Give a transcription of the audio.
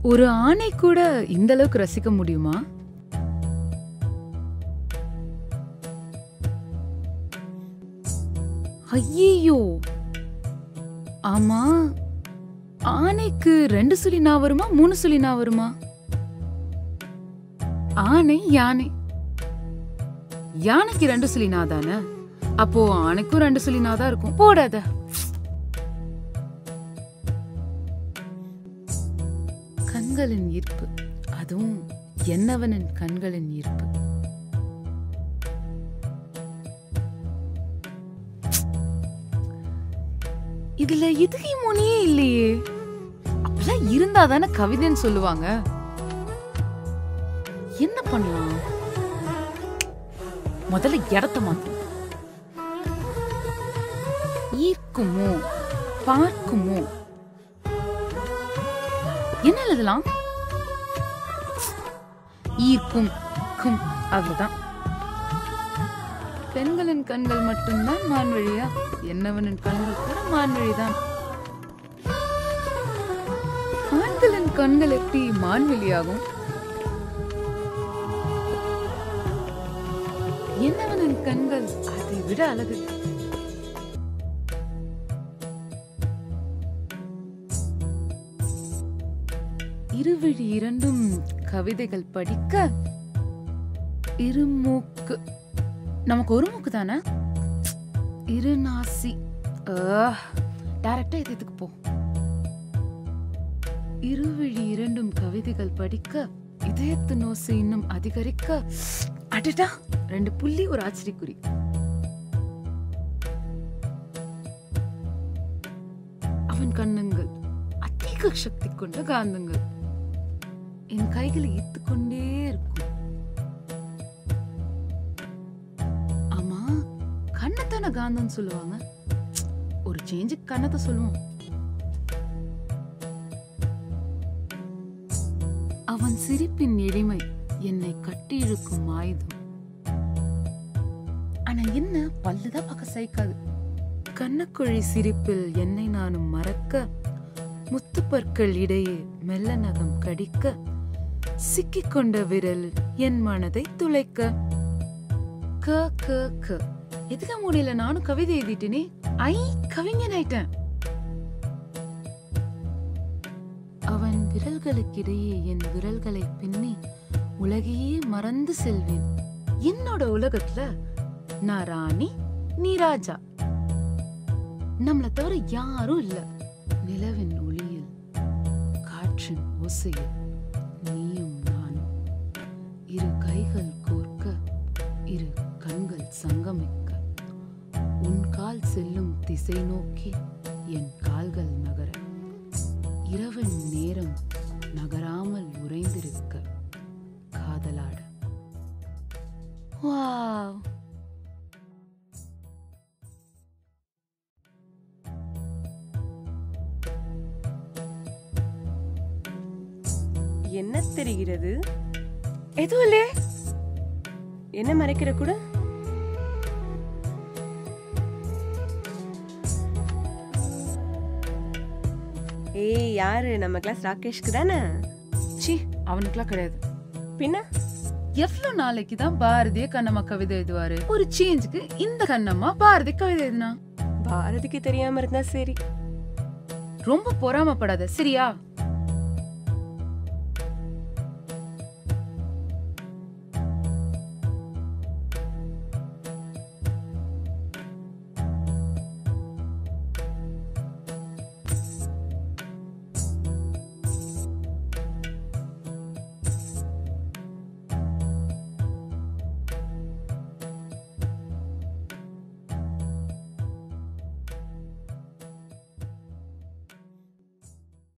ஒரு ஆணை கூட இந்த அளவுக்கு ரசிக்க முடியுமா ஐயோ ஆமா ஆனைக்கு ரெண்டு சுழி நான் வருமா மூணு சுழி நான் வருமா ஆனை யானை யானைக்கு ரெண்டு சுழி நான் தானே அப்போ ஆனைக்கும் ரெண்டு சுழி நான் தான் இருக்கும் போடாத கண்களின் ஈர்ப்பு அதுவும் என்னவனின் கண்களின் ஈர்ப்பு இதுல இதுகை மொழியே இல்லையே அப்பெல்லாம் இருந்தா தானே கவிதைன்னு சொல்லுவாங்க என்ன பண்ணலாம் முதல்ல இடத்த மாத்து ஈர்க்குமோ பார்க்குமோ என்ன எழுதலாம் ஈர்க்கும் கும் அவ்வளவுதான் பெண்களின் கண்கள் மட்டும்தான் மான்வழியா என்னவனின் கண்கள் கூட மான்வழிதான் ஆண்களின் கண்கள் எப்படி மான்வெளியாகும் என்னவனின் கண்கள் அதை விட அழகு இருவிழி இரண்டும் கவிதைகள் படிக்க இருமூக்கு நமக்கு ஒரு மூக்கு தானே இருநாசி டைரக்டா இது இதுக்கு போ இருவிழி இரண்டும் கவிதைகள் படிக்க இதயத்து நோசை இன்னும் அதிகரிக்க அடடா ரெண்டு புள்ளி ஒரு ஆச்சரியக்குறி அவன் கண்ணங்கள் அதிக சக்தி கொண்ட காந்தங்கள் என் கைகளை ஈர்த்து கொண்டே இருக்கும் ஆமா கண்ணத்தான காந்தம் சொல்லுவாங்க ஒரு சேஞ்சுக்கு கண்ணத்தை சொல்லுவோம் அவன் சிரிப்பின் எளிமை என்னை கட்டி இழுக்கும் ஆயுதம் ஆனா என்ன பல்லுதான் பார்க்க சைக்காது கண்ணக்குழி சிரிப்பில் என்னை நானும் மறக்க முத்துப்பற்கள் இடையே மெல்ல நகம் கடிக்க சிக்கிக் கொண்ட விரல் என் மனதை துளைக்க க க க எதுல முடியல நானும் கவிதை எழுதிட்டேனே ஐ கவிஞன் ஆயிட்டேன் அவன் விரல்களுக்கிடையே என் விரல்களை பின்னி உலகையே மறந்து செல்வேன் என்னோட உலகத்துல நான் ராணி நீ ராஜா நம்மள தவிர யாரும் இல்ல நிலவின் ஒளியில் காற்றின் ஓசையில் நீயும் நானும் இரு கைகள் கோர்க்க இரு கண்கள் சங்கமிக்க உன் கால் செல்லும் திசை நோக்கி என் கால்கள் நகர இரவின் நேரம் நகராமல் உறைந்திருக்க காதலாட வாவ் என்ன தெரிகிறது எதுவும் இல்லையே என்ன மறைக்கிற கூட ஏய் யாரு நம்ம கிளாஸ் ராகேஷ்க்கு தானே சி அவனுக்குலாம் கிடையாது பின்ன எவ்வளவு நாளைக்கு தான் பாரதிய கண்ணம்மா கவிதை எழுதுவாரு ஒரு சேஞ்சுக்கு இந்த கண்ணம்மா பாரதி கவிதை எழுதுனா பாரதிக்கு தெரியாம இருந்தா சரி ரொம்ப பொறாமப்படாத சரியா